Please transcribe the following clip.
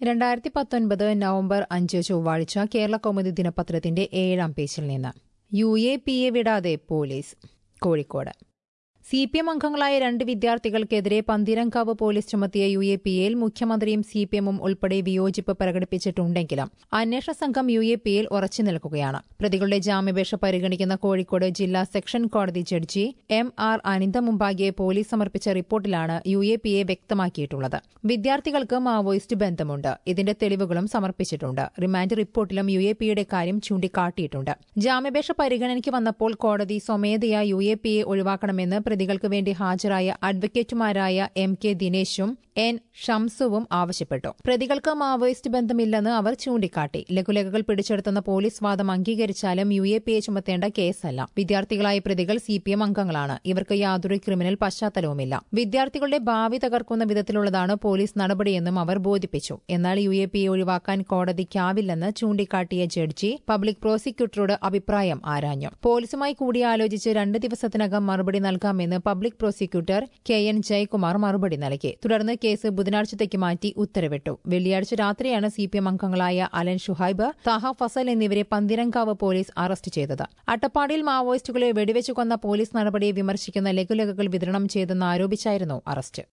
രണ്ടായിരത്തി പത്തൊൻപത് നവംബർ അഞ്ച് ചൊവ്വാഴ്ച കേരള കൗമുദി ദിനപത്രത്തിന്റെ ഏഴാം പേജിൽ നിന്ന് യു എ പി എ വിടാതെ police Kozhikode C P M അംഗങ്ങളായ രണ്ട് വിദ്യാർത്ഥികൾക്കെതിരെ പന്തീരങ്കാവ് പോലീസ് ചുമത്തിയ യു എ പി എയിൽ മുഖ്യമന്ത്രിയും സി പി എമ്മും ഉൾപ്പെടെ വിയോജിപ്പ് പ്രകടിപ്പിച്ചിട്ടുണ്ടെങ്കിലും അന്വേഷണ സംഘം യു എ പി എയിൽ ഉറച്ചു നിൽക്കുകയാണ് പ്രതികളുടെ ജാമ്യാപേക്ഷ പരിഗണിക്കുന്ന കോഴിക്കോട് ജില്ലാ സെക്ഷൻ കോടതി ജഡ്ജി എം ആർ അനിത മുമ്പാകെ പോലീസ് സമർപ്പിച്ച റിപ്പോർട്ടിലാണ് യു എ പി എ വ്യക്തമാക്കിയിട്ടുള്ളത് വിദ്യാർത്ഥികൾക്ക് മാവോയിസ്റ്റ് ബന്ധമുണ്ട് ഇതിന്റെ തെളിവുകളും സമർപ്പിച്ചിട്ടുണ്ട് റിമാൻഡ് റിപ്പോർട്ടിലും യു എ പിയുടെ കാര്യം ചൂണ്ടിക്കാട്ടിയിട്ടുണ്ട് ജാമ്യാപേക്ഷ പരിഗണനയ്ക്ക് വന്നപ്പോൾ കോടതി സ്വമേധയാ യു എ പി എ ഒഴിവാക്കണമെന്ന് പ്രതികൾക്ക് വേണ്ടി ഹാജരായ അഡ്വക്കേറ്റുമാരായ എം കെ ദിനേശും എൻ ഷംസുവും ആവശ്യപ്പെട്ടു പ്രതികൾക്ക് മാവോയിസ്റ്റ് ബന്ധമില്ലെന്ന് അവർ ചൂണ്ടിക്കാട്ടി ലഘുലേഖകൾ പിടിച്ചെടുത്തെന്ന പോലീസ് വാദം അംഗീകരിച്ചാലും യു എ പി എ ചുമത്തേണ്ട കേസല്ല വിദ്യാർത്ഥികളായ പ്രതികൾ സി പി എം അംഗങ്ങളാണ് ഇവർക്ക് യാതൊരു ക്രിമിനൽ പശ്ചാത്തലവുമില്ല വിദ്യാർത്ഥികളുടെ ഭാവി തകർക്കുന്ന വിധത്തിലുള്ളതാണ് പോലീസ് നടപടിയെന്നും അവർ ബോധിപ്പിച്ചു എന്നാൽ യു എ പി എ ഒഴിവാക്കാൻ കോടതിക്കാവില്ലെന്ന് ചൂണ്ടിക്കാട്ടിയ ജഡ്ജി പബ്ലിക് പ്രോസിക്യൂട്ടറോട് അഭിപ്രായം ആരാഞ്ഞു പോലീസുമായി കൂടിയാലോചിച്ച് രണ്ട് ദിവസത്തിനകം മറുപടി നൽകാമെന്ന് public prosecutor K N Jayakumar മറുപടി നൽകി തുടർന്ന് കേസ് ബുധനാഴ്ചത്തേക്ക് മാറ്റി ഉത്തരവിട്ടു വെള്ളിയാഴ്ച രാത്രിയാണ് സി പി എം അംഗങ്ങളായ അലൻ ഷുഹൈബ് താഹ ഫസൽ എന്നിവരെ പന്തിരങ്കാവ് പോലീസ് അറസ്റ്റ് ചെയ്തത് അട്ടപ്പാടിയിൽ മാവോയിസ്റ്റുകളെ വെടിവെച്ചു കൊന്ന പോലീസ് നടപടിയെ വിമർശിക്കുന്ന ലഘുലേഖകൾ വിതരണം ചെയ്തെന്ന് ആരോപിച്ചായിരുന്നു അറസ്റ്റ്